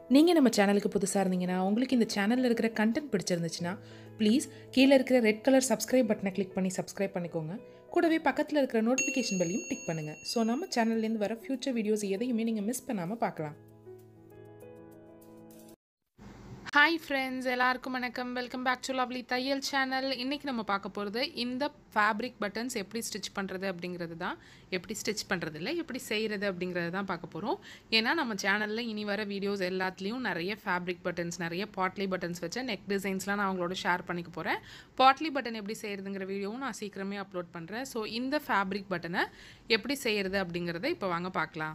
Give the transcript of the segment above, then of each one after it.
நீங்கள் நம்ம சேனலுக்கு புதுசாக இருந்தீங்கன்னா உங்களுக்கு இந்த சேனலில் இருக்கிற கண்டென்ட் பிடிச்சிருந்துச்சுன்னா ப்ளீஸ் கீழே இருக்கிற ரெட் கலர் சப்ஸ்கிரைப் பட்டனை கிளிக் பண்ணி சப்ஸ்கிரைப் பண்ணிக்கோங்க கூடவே பக்கத்தில் இருக்கிற நோட்டிஃபிகேஷன் பெல்லையும் டிக் பண்ணுங்கள் ஸோ நம்ம சேனல்லேருந்து வர ஃபியூச்சர் வீடியோஸ் எதையுமே நீங்கள் மிஸ் பண்ணாமல் பார்க்கலாம் ஹாய் ஃப்ரெண்ட்ஸ் எல்லாருக்கும் வணக்கம் வெல்கம் பேக் டு லவ்லி தையல் சேனல் இன்றைக்கி நம்ம பார்க்க போகிறது இந்த ஃபேப்ரிக் பட்டன்ஸ் எப்படி ஸ்டிச் பண்ணுறது அப்படிங்கிறது தான் எப்படி ஸ்டிச் பண்ணுறது இல்லை எப்படி செய்கிறது அப்படிங்கிறது தான் பார்க்க போகிறோம் ஏன்னா நம்ம சேனலில் இனி வர வீடியோஸ் எல்லாத்துலேயும் நிறைய ஃபேப்ரிக் பட்டன்ஸ் நிறைய பாட்லி பட்டன்ஸ் வச்ச நெக் டிசைன்ஸ்லாம் நான் அவங்களோட ஷேர் பண்ணிக்க போகிறேன் பாட்லி பட்டன் எப்படி செய்கிறதுங்கிற வீடியோவும் நான் சீக்கிரமே அப்லோட் பண்ணுறேன் ஸோ இந்த ஃபேப்ரிக் பட்டனை எப்படி செய்கிறது அப்படிங்கிறத இப்போ வாங்க பார்க்கலாம்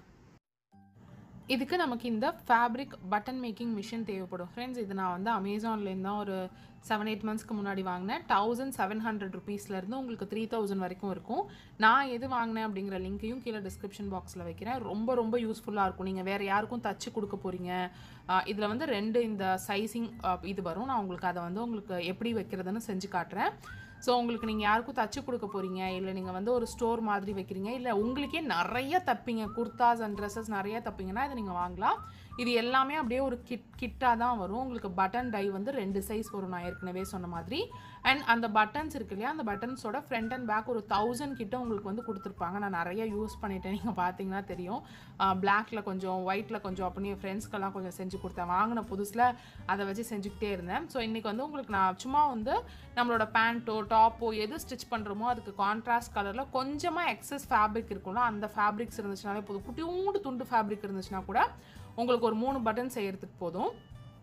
இதுக்கு நமக்கு இந்த ஃபேப்ரிக் பட்டன் மேக்கிங் மிஷின் தேவைப்படும் ஃப்ரெண்ட்ஸ் இது நான் வந்து அமேசான்லேருந்து தான் ஒரு செவன் எயிட் மந்த்ஸ்க்கு முன்னாடி வாங்கினேன் தௌசண்ட் செவன் ஹண்ட்ரட் ருபீஸ்லேருந்து உங்களுக்கு த்ரீ தௌசண்ட் வரைக்கும் இருக்கும் நான் எது வாங்கினேன் அப்படிங்கிற லிங்க்கையும் கீழே டிஸ்கிரிப்ஷன் பாக்ஸில் வைக்கிறேன் ரொம்ப ரொம்ப யூஸ்ஃபுல்லாக இருக்கும் நீங்கள் வேறு யாருக்கும் தச்சு கொடுக்க போகிறீங்க இதில் வந்து ரெண்டு இந்த சைஸிங் இது வரும் நான் உங்களுக்கு அதை வந்து உங்களுக்கு எப்படி வைக்கிறதுன்னு செஞ்சு காட்டுறேன் ஸோ உங்களுக்கு நீங்கள் யாருக்கும் தச்சு கொடுக்க போகிறீங்க இல்லை நீங்கள் வந்து ஒரு ஸ்டோர் மாதிரி வைக்கிறீங்க இல்லை உங்களுக்கே நிறைய தப்பீங்க குர்தாஸ் அண்ட் ட்ரெஸ்ஸஸ் நிறைய தப்பீங்கன்னா இதை நீங்கள் வாங்கலாம் இது எல்லாமே அப்படியே ஒரு கிட் கிட்டாக தான் வரும் உங்களுக்கு பட்டன் டை வந்து ரெண்டு சைஸ் வரும் நான் ஏற்கனவே சொன்ன மாதிரி அண்ட் அந்த பட்டன்ஸ் இருக்கு இல்லையா அந்த பட்டன்ஸோட ஃப்ரண்ட் அண்ட் பேக் ஒரு தௌசண்ட் கிட்ட உங்களுக்கு வந்து கொடுத்துருப்பாங்க நான் நிறைய யூஸ் பண்ணிட்டேன் நீங்கள் பார்த்தீங்கன்னா தெரியும் பிளாக்ல கொஞ்சம் ஒயிட்டில் கொஞ்சம் அப்படின்னு என் ஃப்ரெண்ட்ஸ்க்கெல்லாம் கொஞ்சம் செஞ்சு கொடுத்தேன் வாங்கின புதுசில் அதை வச்சு செஞ்சுக்கிட்டே இருந்தேன் ஸோ இன்றைக்கி வந்து உங்களுக்கு நான் சும்மா வந்து நம்மளோட பேண்ட்டோ டாப்போ எது ஸ்டிச் பண்ணுறோமோ அதுக்கு கான்ட்ராஸ்ட் கலரில் கொஞ்சமாக எக்ஸஸ் ஃபேப்ரிக் இருக்கும்ல அந்த ஃபேப்ரிக்ஸ் இருந்துச்சுனாலே போதும் குட்டியூண்டு துண்டு ஃபேப்ரிக் இருந்துச்சுன்னா கூட உங்களுக்கு ஒரு மூணு பட்டன் செய்கிறதுக்கு போதும்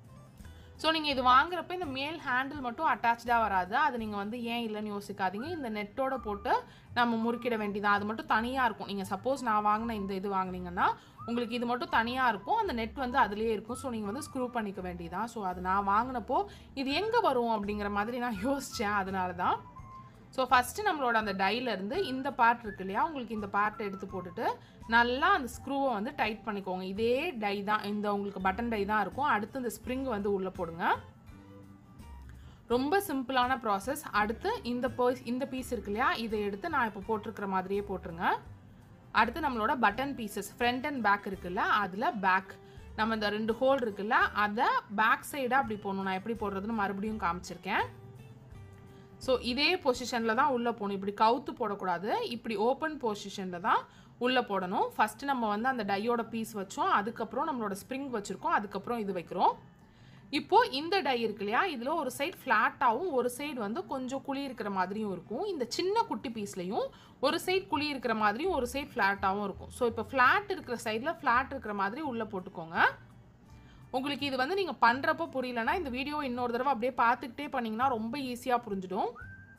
ஸோ நீங்கள் இது வாங்குறப்ப இந்த மேல் ஹேண்டில் மட்டும் அட்டாச்சாக வராது அது நீங்கள் வந்து ஏன் இல்லைன்னு யோசிக்காதீங்க இந்த நெட்டோட போட்டு நம்ம முறுக்கிட வேண்டியதான் அது மட்டும் தனியாக இருக்கும் நீங்கள் சப்போஸ் நான் வாங்கின இந்த இது வாங்கினீங்கன்னா உங்களுக்கு இது மட்டும் தனியாக இருக்கும் அந்த நெட் வந்து அதுலேயே இருக்கும் ஸோ நீங்கள் வந்து ஸ்க்ரூ பண்ணிக்க வேண்டியதான் ஸோ அது நான் வாங்கினப்போ இது எங்கே வரும் அப்படிங்கிற மாதிரி நான் யோசித்தேன் அதனால தான் ஸோ ஃபஸ்ட்டு நம்மளோட அந்த டைலேருந்து இந்த பார்ட் இருக்கு இல்லையா உங்களுக்கு இந்த பார்ட்டை எடுத்து போட்டுட்டு நல்லா அந்த ஸ்க்ரூவை வந்து டைட் பண்ணிக்கோங்க இதே டை தான் இந்த உங்களுக்கு பட்டன் டை தான் இருக்கும் அடுத்து இந்த ஸ்ப்ரிங் வந்து உள்ளே போடுங்க ரொம்ப சிம்பிளான ப்ராசஸ் அடுத்து இந்த பர்ஸ் இந்த பீஸ் இருக்கு இல்லையா இதை எடுத்து நான் இப்போ போட்டிருக்கிற மாதிரியே போட்டுருங்க அடுத்து நம்மளோட button pieces front and back இருக்குல்ல அதில் பேக் நம்ம இந்த ரெண்டு ஹோல் இருக்குல்ல அதை பேக் சைடாக அப்படி போடணும் நான் எப்படி போடுறதுன்னு மறுபடியும் காமிச்சிருக்கேன் ஸோ இதே பொசிஷனில் தான் உள்ளே போகணும் இப்படி கவுத்து போடக்கூடாது இப்படி ஓப்பன் பொசிஷனில் தான் உள்ளே போடணும் ஃபஸ்ட்டு நம்ம வந்து அந்த டையோட பீஸ் வச்சோம் அதுக்கப்புறம் நம்மளோட ஸ்ப்ரிங் வச்சுருக்கோம் அதுக்கப்புறம் இது வைக்கிறோம் இப்போது இந்த டை இருக்கு இல்லையா இதில் ஒரு சைடு ஃப்ளாட்டாகவும் ஒரு சைடு வந்து கொஞ்சம் குழி இருக்கிற மாதிரியும் இருக்கும் இந்த சின்ன குட்டி பீஸ்லையும் ஒரு சைடு குழி இருக்கிற மாதிரியும் ஒரு சைடு ஃப்ளாட்டாகவும் இருக்கும் ஸோ இப்போ ஃப்ளாட் இருக்கிற சைடில் ஃப்ளாட் இருக்கிற மாதிரி உள்ளே போட்டுக்கோங்க உங்களுக்கு இது வந்து நீங்கள் பண்ணுறப்போ புரியலன்னா இந்த வீடியோ இன்னொரு தடவை அப்படியே பார்த்துக்கிட்டே பண்ணிங்கன்னா ரொம்ப ஈஸியாக புரிஞ்சிடும்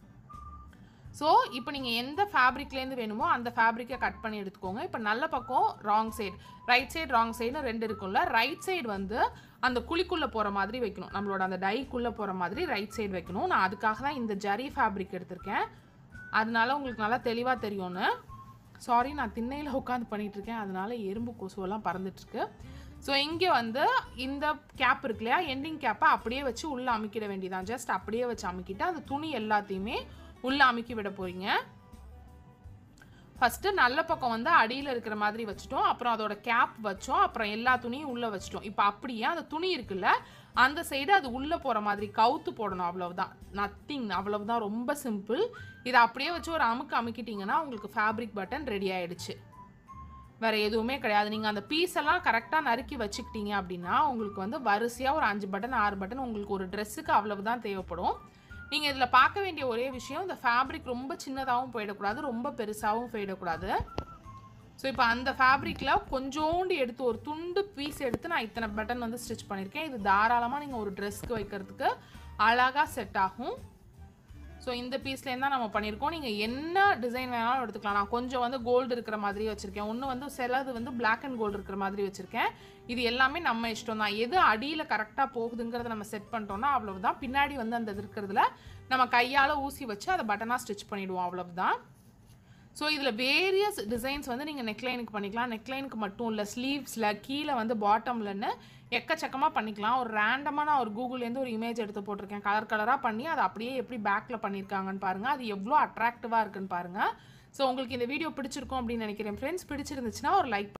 ஸோ இப்போ நீங்கள் எந்த ஃபேப்ரிக்லேருந்து வேணுமோ அந்த ஃபேப்ரிக்கை கட் பண்ணி எடுத்துக்கோங்க இப்போ நல்ல பக்கம் wrong side right side wrong சைடுன்னு ரெண்டு இருக்கும்ல ரைட் சைடு வந்து அந்த குழிக்குள்ளே போகிற மாதிரி வைக்கணும் நம்மளோட அந்த டைக்குள்ளே போகிற மாதிரி ரைட் சைடு வைக்கணும் நான் அதுக்காக தான் இந்த ஜரி ஃபேப்ரிக் எடுத்திருக்கேன் அதனால உங்களுக்கு நல்லா தெளிவாக தெரியும்னு சாரி நான் திண்ணையில் உட்காந்து பண்ணிகிட்ருக்கேன் அதனால எறும்பு கொசுவெல்லாம் பறந்துட்டுருக்கு ஸோ இங்கே வந்து இந்த கேப் இருக்கு இல்லையா எண்டிங் கேப்பை அப்படியே வச்சு உள்ளே அமுக்கிட வேண்டியதான் ஜஸ்ட் அப்படியே வச்சு அமுக்கிட்டு அந்த துணி எல்லாத்தையுமே உள்ளே அமுக்கி விட போகிறீங்க ஃபஸ்ட்டு நல்ல பக்கம் வந்து அடியில் இருக்கிற மாதிரி வச்சுட்டோம் அப்புறம் அதோட கேப் வச்சோம் அப்புறம் எல்லா துணியும் உள்ளே வச்சுட்டோம் இப்போ அப்படியே அந்த துணி இருக்குல்ல அந்த சைடு அது உள்ளே போகிற மாதிரி கவுத்து போடணும் அவ்வளவுதான் நத்திங் அவ்வளவுதான் ரொம்ப சிம்பிள் இதை அப்படியே வச்சு ஒரு அமுக்கு அமுக்கிட்டிங்கன்னா உங்களுக்கு ஃபேப்ரிக் பட்டன் ரெடி ஆகிடுச்சு வேறு எதுவுமே கிடையாது நீங்கள் அந்த பீஸ் எல்லாம் கரெக்டாக நறுக்கி வச்சுக்கிட்டீங்க அப்படின்னா உங்களுக்கு வந்து வரிசையாக ஒரு அஞ்சு பட்டன் ஆறு பட்டன் உங்களுக்கு ஒரு ட்ரெஸ்ஸுக்கு அவ்வளவு தான் தேவைப்படும் நீங்கள் இதில் பார்க்க வேண்டிய ஒரே விஷயம் இந்த ஃபேப்ரிக் ரொம்ப சின்னதாகவும் போயிடக்கூடாது ரொம்ப பெருசாகவும் போயிடக்கூடாது ஸோ இப்போ அந்த ஃபேப்ரிக்கில் கொஞ்சோண்டு எடுத்து ஒரு துண்டு பீஸ் எடுத்து நான் இத்தனை பட்டன் வந்து ஸ்டிச் பண்ணியிருக்கேன் இது தாராளமாக நீங்கள் ஒரு ட்ரெஸ்க்கு வைக்கிறதுக்கு அழகாக செட் ஆகும் ஸோ இந்த பீஸ்லேருந்து தான் நம்ம பண்ணியிருக்கோம் நீங்கள் என்ன டிசைன் வேணாலும் எடுத்துக்கலாம் நான் கொஞ்சம் வந்து கோல்டு இருக்கிற மாதிரி வச்சுருக்கேன் ஒன்று வந்து சிலது வந்து பிளாக் அண்ட் கோல்டு இருக்கிற மாதிரி வச்சுருக்கேன் இது எல்லாமே நம்ம இஷ்டம் தான் எது அடியில் கரெக்டாக போகுதுங்கிறத நம்ம செட் பண்ணிட்டோம்னா அவ்வளவுதான் பின்னாடி வந்து அந்த இது இருக்கிறதுல நம்ம கையால் ஊசி வச்சு அதை பட்டனாக ஸ்டிச் பண்ணிவிடுவோம் அவ்வளவுதான் ஸோ இதில் வேரியஸ் டிசைன்ஸ் வந்து நீங்கள் நெக்லைனுக்கு பண்ணிக்கலாம் நெக்லைனுக்கு மட்டும் இல்லை ஸ்லீவ்ஸில் கீழே வந்து பாட்டம்லன்னு எக்கச்சக்கமாக பண்ணிக்கலாம் ஒரு ரேண்டமாக நான் ஒரு கூகுள்லேருந்து ஒரு இமேஜ் எடுத்து போட்டிருக்கேன் கலர் கலராக பண்ணி அதை அப்படியே எப்படி பேக்கில் பண்ணியிருக்காங்கன்னு பாருங்கள் அது எவ்வளோ அட்ராக்டிவாக இருக்குன்னு பாருங்கள் ஸோ உங்களுக்கு இந்த வீடியோ பிடிச்சிருக்கும் அப்படின்னு நினைக்கிறேன் ஃப்ரெண்ட்ஸ் பிடிச்சிருந்துச்சுன்னா ஒரு லைக்